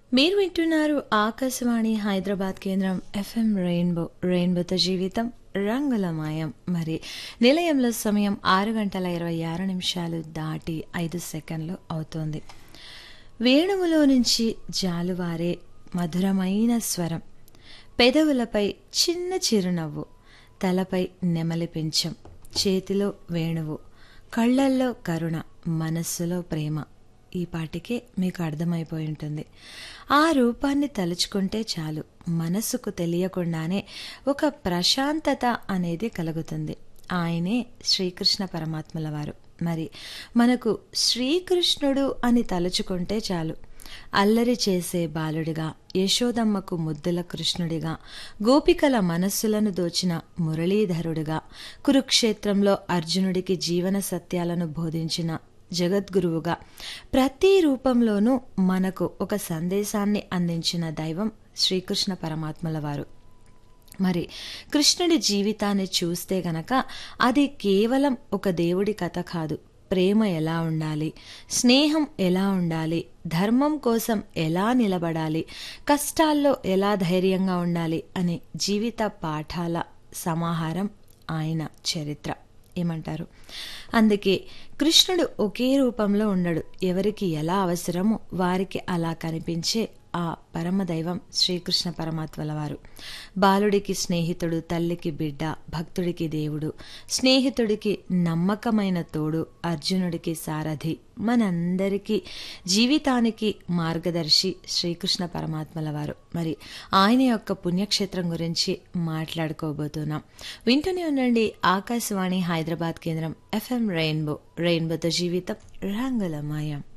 మీరు వింటున్నారు ఆకాశవాణి హైదరాబాద్ కేంద్రం ఎఫ్ఎం రెయిన్బో రెయిన్బోతో జీవితం రంగులమయం మరి నిలయంలో సమయం ఆరు గంటల ఇరవై ఆరు నిమిషాలు దాటి ఐదు సెకండ్లు అవుతోంది వేణువులో నుంచి జాలువారే మధురమైన స్వరం పెదవులపై చిన్న చిరునవ్వు తలపై నెమలి పెంచం చేతిలో వేణువు కళ్ళల్లో కరుణ మనస్సులో ప్రేమ ఈ పాటికే మీకు అర్థమైపోయి ఉంటుంది ఆ రూపాన్ని తలుచుకుంటే చాలు మనసుకు తెలియకుండానే ఒక ప్రశాంతత అనేది కలుగుతుంది ఆయనే శ్రీకృష్ణ పరమాత్మల వారు మరి మనకు శ్రీకృష్ణుడు అని తలుచుకుంటే చాలు అల్లరి చేసే బాలుడిగా యశోదమ్మకు ముద్దుల కృష్ణుడిగా గోపికల మనస్సులను దోచిన మురళీధరుడిగా కురుక్షేత్రంలో అర్జునుడికి జీవన సత్యాలను బోధించిన జగద్గురువుగా ప్రతి రూపంలోనూ మనకు ఒక సందేశాన్ని అందించిన దైవం శ్రీకృష్ణ పరమాత్మల వారు మరి కృష్ణుడి జీవితాన్ని చూస్తే గనక అది కేవలం ఒక దేవుడి కథ కాదు ప్రేమ ఎలా ఉండాలి స్నేహం ఎలా ఉండాలి ధర్మం కోసం ఎలా నిలబడాలి కష్టాల్లో ఎలా ధైర్యంగా ఉండాలి అనే జీవిత పాఠాల సమాహారం ఆయన చరిత్ర ఏమంటారు అందుకే కృష్ణుడు ఒకే రూపంలో ఉండడు ఎవరికి ఎలా అవసరమో వారికి అలా కనిపించే ఆ పరమదైవం శ్రీకృష్ణ పరమాత్మల వారు బాలుడికి స్నేహితుడు తల్లికి బిడ్డ భక్తుడికి దేవుడు స్నేహితుడికి నమ్మకమైన తోడు అర్జునుడికి సారథి మనందరికీ జీవితానికి మార్గదర్శి శ్రీకృష్ణ పరమాత్మల వారు మరి ఆయన యొక్క పుణ్యక్షేత్రం గురించి మాట్లాడుకోబోతున్నాం వింటూనే ఉండండి ఆకాశవాణి హైదరాబాద్ కేంద్రం ఎఫ్ఎం రెయిన్బో రెయిన్బోతో జీవితం రంగులమయం